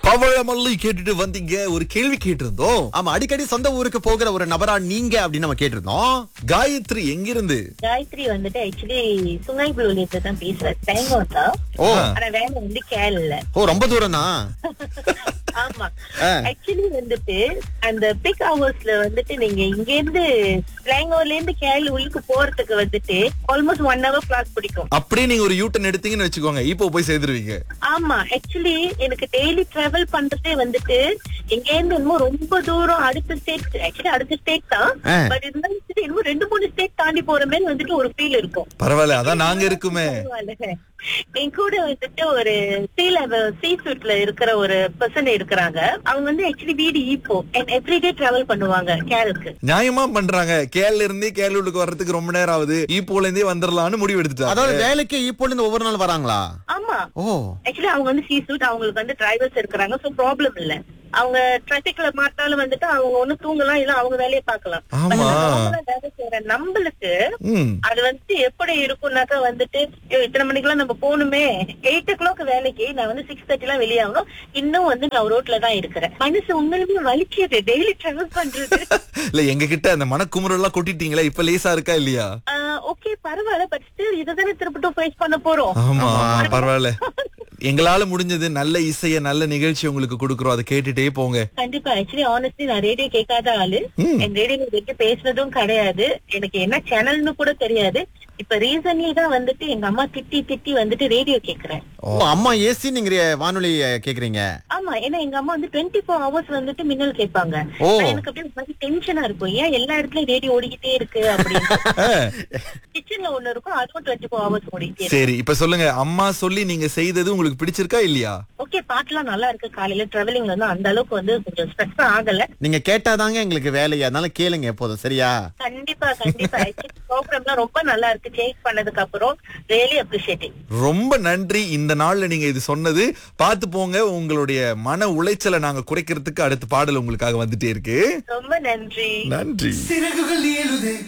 பவழமல்லி கேட்டுட்டு வந்தீங்க ஒரு கேள்வி கேட்டிருந்தோம் ஆமா அடிக்கடி சொந்த ஊருக்கு போகிற ஒரு நபரா நீங்க அப்படின்னு நம்ம கேட்டிருந்தோம் காயத்ரி எங்கிருந்து காயத்ரி வந்துட்டு ஆக்சுவலி சுங்காய் புலூலியத்தை தான் பேசுறேன் தேங்காய் தான் ஓ ஆனா வேலை வந்து கேரள ஓ ரொம்ப தூரம் தான் ஆமா ஆ. ஆக்சுவலி வந்துட்டு அந்த பிக் ஹவர்ஸ்ல வந்துட்டு நீங்க இங்க இருந்து ஸ்லாங்கோர்ல இருந்து கேரள உள்ளுக்கு போறதுக்கு வந்துட்டு ஆல்மோஸ்ட் ஒன் ஹவர் கிளாஸ் பிடிக்கும் அப்படியே நீங்க ஒரு யூட்டன் எடுத்தீங்கன்னு வச்சுக்கோங்க இப்போ போய் சேர்ந்துருவீங்க ஆமா ஆக்சுவலி எனக்கு டெய்லி டிராவல் பண்றதே வந்துட்டு இங்க இருந்து இன்னும் ரொம்ப தூரம் அடுத்த ஸ்டேட் ஆக்சுவலி அடுத்த ஸ்டேட் தான் ஆ. பட் இருந்தாலும் வந்துட்டு இன்னும் ரெண்டு மூணு ஸ்டேட் தாண்டி போற மாதிரி வந்துட்டு ஒரு ஃபீல் இருக்கும் பரவாயில்ல அதான் நாங்க இருக்குமே பரவாயில்ல. என் கூட வந்துட்டு ஒரு சீ லெவல் சீ சூட்ல இருக்கிற ஒரு பர்சன் இருக்கிறாங்க அவங்க வந்து ஆக்சுவலி வீடு ஈப்போ அண்ட் எவ்ரிடே டிராவல் பண்ணுவாங்க கேரளுக்கு நியாயமா பண்றாங்க கேரள இருந்தே கேரளுக்கு வர்றதுக்கு ரொம்ப நேரம் ஆகுது ஈப்போல இருந்தே வந்துடலாம்னு முடிவு எடுத்துட்டாங்க அதாவது வேலைக்கு இப்போ இருந்து ஒவ்வொரு நாள் வராங்களா ஆமா ஓ ஆக்சுவலி அவங்க வந்து சீ சூட் அவங்களுக்கு வந்து டிரைவர்ஸ் இருக்கிறாங்க சோ ப்ராப்ளம் இல்ல அவங்க டிராபிக்ல மாட்டாலும் வந்துட்டு அவங்க ஒண்ணு தூங்கலாம் இல்ல அவங்க வேலையை பார்க்கலாம் ஆமா. But இந்த normal ஆ வேலை செய்யற நம்மளுக்கு ம் அது வந்துட்டு எப்படி இருக்கும்னாக்கா வந்துட்டு ஐயோ, இத்தனை மணிக்கெல்லாம் நம்ம போகணுமே எயிட் ஓ கிளாக் வேலைக்கு நான் வந்து சிக்ஸ் தேர்ட்டி எல்லாம் வெளியாகணும் இன்னும் வந்து நான் ரோட்ல தான் இருக்கிறேன் மனசு உண்மையிலுமே வலிக்குது டெய்லி டிராவல் பண்றது இல்ல எங்க கிட்ட அந்த மனக்குமுறல் எல்லாம் கொட்டிட்டீங்களா இப்ப லேசா இருக்கா இல்லையா ஓகே பரவாயில்ல பட் ஸ்டில் இதுதானே திருப்பட்டும் ஃபேஸ் பண்ண போறோம் ஆமா பரவாயில்ல எங்களால முடிஞ்சது நல்ல இசைய நல்ல நிகழ்ச்சி உங்களுக்கு கொடுக்குறோம் அதை கேட்டுட்டே போங்க கண்டிப்பா ஆக்சுவலி ஆனஸ்ட்லி நான் ரேடியோ கேட்காத ஆளு ம். என் ரேடியோ கேட்டு பேசுனதும் கிடையாது எனக்கு என்ன சேனல்னு கூட தெரியாது இப்ப ரீசன்லி தான் வந்துட்டு எங்க அம்மா திட்டி திட்டி வந்துட்டு ரேடியோ கேக்குறேன் ஓ, அம்மா ஏசி நீங்க வானொலி அஹ், கேக்குறீங்க ஆமா ஏன்னா எங்க அம்மா வந்து டுவெண்ட்டி ஃபோர் ஹவர்ஸ் வந்துட்டு மின்னல் கேட்பாங்க ஓ. ஆனா எனக்கு அப்படியே மாதிரி டென்ஷனா இருக்கும் ஏன் எல்லா இடத்துலயும் ரேடியோ ஓடிக்கிட்டே இருக்கு அப்படின்னு கிச்சன்ல ஒண்ணு இருக்கும் அதுவும் டுவெண்ட்டி ஃபோர் ஹவர்ஸ் ஓடிக்கிட்டே இருக்கு சரி இப்ப சொல்லுங்க அம்மா சொல்லி நீங்க செய்தது உங்களுக்கு பிடிச்சிருக்கா இல்லையா ஓகே பாட்டுலாம் நல்லா இருக்கு காலையில டிராவலிங்ல வந்து அந்த அளவுக்கு வந்து கொஞ்சம் ஸ்ட்ரெஸ் ஆகல நீங்க கேட்டாதாங்க எங்களுக்கு வேலையா அதனால கேளுங்க எப்போதும் சரியா கண்டிப்பா கண்டிப்பா ப்ரோக்ராம்லாம் ரொம்ப நல்லா இருக்கு சேஞ்ச் பண்ணதுக்கு அப்புறம் ரியலி அப்ரிஷியேட்டிங் ரொம்ப நன்றி இந்த நாள்ல நீங்க இது சொன்னது பார்த்து போங்க உங்களுடைய மன உளைச்சலை நாங்க குறைக்கிறதுக்கு அடுத்த பாடல் உங்களுக்காக வந்துட்டே இருக்கு ரொம்ப நன்றி நன்றி சிறகுகள் ஏழுதே